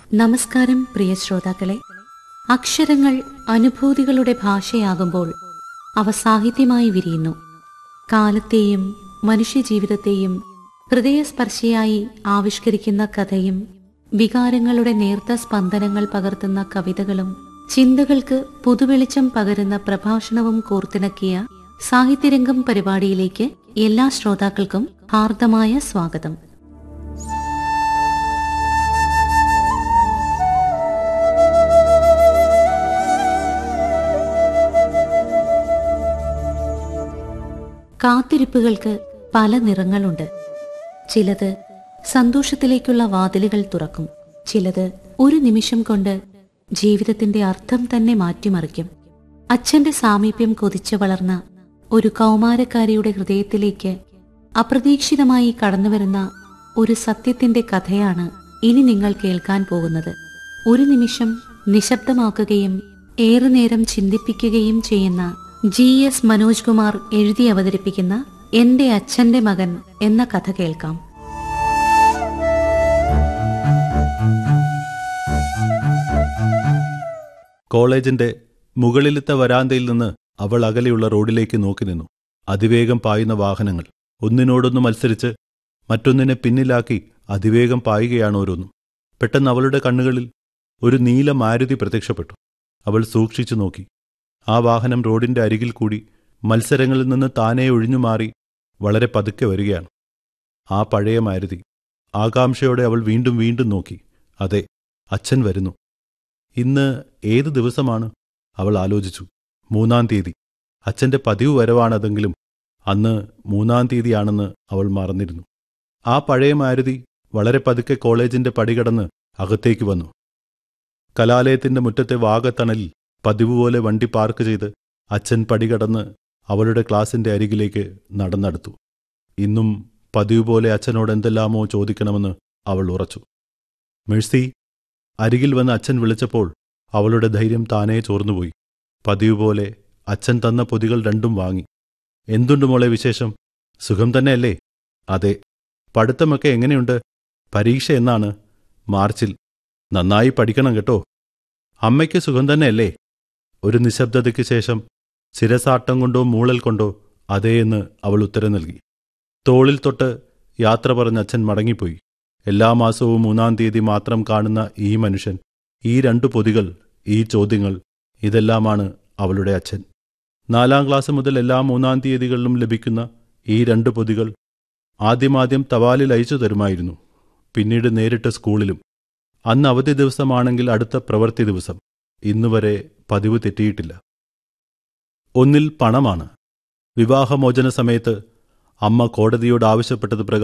നമസ്കാരം പ്രിയ ശ്രോതാക്കളെ അക്ഷരങ്ങൾ അനുഭൂതികളുടെ ഭാഷയാകുമ്പോൾ അവ സാഹിത്യമായി വിരിയുന്നു കാലത്തെയും മനുഷ്യജീവിതത്തെയും ഹൃദയസ്പർശിയായി ആവിഷ്കരിക്കുന്ന കഥയും വികാരങ്ങളുടെ നേർത്ത സ്പന്ദനങ്ങൾ പകർത്തുന്ന കവിതകളും ചിന്തകൾക്ക് പുതുവെളിച്ചം പകരുന്ന പ്രഭാഷണവും കോർത്തിണക്കിയ സാഹിത്യരംഗം പരിപാടിയിലേക്ക് എല്ലാ ശ്രോതാക്കൾക്കും ഹാർദമായ സ്വാഗതം കാത്തിരിപ്പുകൾക്ക് പല നിറങ്ങളുണ്ട് ചിലത് സന്തോഷത്തിലേക്കുള്ള വാതിലുകൾ തുറക്കും ചിലത് ഒരു നിമിഷം കൊണ്ട് ജീവിതത്തിന്റെ അർത്ഥം തന്നെ മാറ്റിമറിക്കും അച്ഛന്റെ സാമീപ്യം കൊതിച്ചു വളർന്ന ഒരു കൗമാരക്കാരിയുടെ ഹൃദയത്തിലേക്ക് അപ്രതീക്ഷിതമായി കടന്നുവരുന്ന ഒരു സത്യത്തിന്റെ കഥയാണ് ഇനി നിങ്ങൾ കേൾക്കാൻ പോകുന്നത് ഒരു നിമിഷം നിശബ്ദമാക്കുകയും ഏറെ നേരം ചിന്തിപ്പിക്കുകയും ചെയ്യുന്ന ജി എസ് മനോജ് കുമാർ എഴുതി അവതരിപ്പിക്കുന്ന എന്റെ അച്ഛന്റെ മകൻ എന്ന കഥ കേൾക്കാം കോളേജിന്റെ മുകളിലത്തെ വരാന്തയിൽ നിന്ന് അവൾ അകലെയുള്ള റോഡിലേക്ക് നോക്കി നിന്നു അതിവേഗം പായുന്ന വാഹനങ്ങൾ ഒന്നിനോടൊന്ന് മത്സരിച്ച് മറ്റൊന്നിനെ പിന്നിലാക്കി അതിവേഗം പായുകയാണ് ഓരോന്നും പെട്ടെന്ന് അവളുടെ കണ്ണുകളിൽ ഒരു നീല മാരുതി പ്രത്യക്ഷപ്പെട്ടു അവൾ സൂക്ഷിച്ചു നോക്കി ആ വാഹനം റോഡിന്റെ അരികിൽ കൂടി മത്സരങ്ങളിൽ നിന്ന് താനേ ഒഴിഞ്ഞുമാറി വളരെ പതുക്കെ വരികയാണ് ആ പഴയ മാരുതി ആകാംക്ഷയോടെ അവൾ വീണ്ടും വീണ്ടും നോക്കി അതെ അച്ഛൻ വരുന്നു ഇന്ന് ഏത് ദിവസമാണ് അവൾ ആലോചിച്ചു മൂന്നാം തീയതി അച്ഛന്റെ പതിവ് വരവാണതെങ്കിലും അന്ന് മൂന്നാം തീയതിയാണെന്ന് അവൾ മറന്നിരുന്നു ആ പഴയ മാരുതി വളരെ പതുക്കെ കോളേജിന്റെ പടികടന്ന് അകത്തേക്ക് വന്നു കലാലയത്തിന്റെ മുറ്റത്തെ വാഗത്തണലിൽ പതിവ് പോലെ വണ്ടി പാർക്ക് ചെയ്ത് അച്ഛൻ പടികടന്ന് അവളുടെ ക്ലാസിന്റെ അരികിലേക്ക് നടന്നെടുത്തു ഇന്നും പതിവ് പോലെ അച്ഛനോട് എന്തെല്ലാമോ ചോദിക്കണമെന്ന് അവൾ ഉറച്ചു മെഴ്സി അരികിൽ വന്ന് അച്ഛൻ വിളിച്ചപ്പോൾ അവളുടെ ധൈര്യം താനേ ചോർന്നുപോയി പതിവ് പോലെ അച്ഛൻ തന്ന പൊതികൾ രണ്ടും വാങ്ങി എന്തുണ്ട് മോളെ വിശേഷം സുഖം തന്നെയല്ലേ അതെ പഠിത്തമൊക്കെ എങ്ങനെയുണ്ട് പരീക്ഷ എന്നാണ് മാർച്ചിൽ നന്നായി പഠിക്കണം കേട്ടോ അമ്മയ്ക്ക് സുഖം തന്നെയല്ലേ ഒരു നിശബ്ദതയ്ക്ക് ശേഷം ശിരസാട്ടം കൊണ്ടോ മൂളൽ കൊണ്ടോ അതേയെന്ന് അവൾ ഉത്തരം നൽകി തോളിൽ തൊട്ട് യാത്ര പറഞ്ഞ അച്ഛൻ മടങ്ങിപ്പോയി എല്ലാ മാസവും മൂന്നാം തീയതി മാത്രം കാണുന്ന ഈ മനുഷ്യൻ ഈ രണ്ടു പൊതികൾ ഈ ചോദ്യങ്ങൾ ഇതെല്ലാമാണ് അവളുടെ അച്ഛൻ നാലാം ക്ലാസ് മുതൽ എല്ലാ മൂന്നാം തീയതികളിലും ലഭിക്കുന്ന ഈ രണ്ട് പൊതികൾ ആദ്യമാദ്യം തപാലിൽ അയച്ചു തരുമായിരുന്നു പിന്നീട് നേരിട്ട് സ്കൂളിലും അന്ന് അവധി ദിവസമാണെങ്കിൽ അടുത്ത പ്രവൃത്തി ദിവസം ഇന്നുവരെ പതിവ് തെറ്റിയിട്ടില്ല ഒന്നിൽ പണമാണ് വിവാഹമോചന സമയത്ത് അമ്മ കോടതിയോട് ആവശ്യപ്പെട്ടത് പ്രകാരം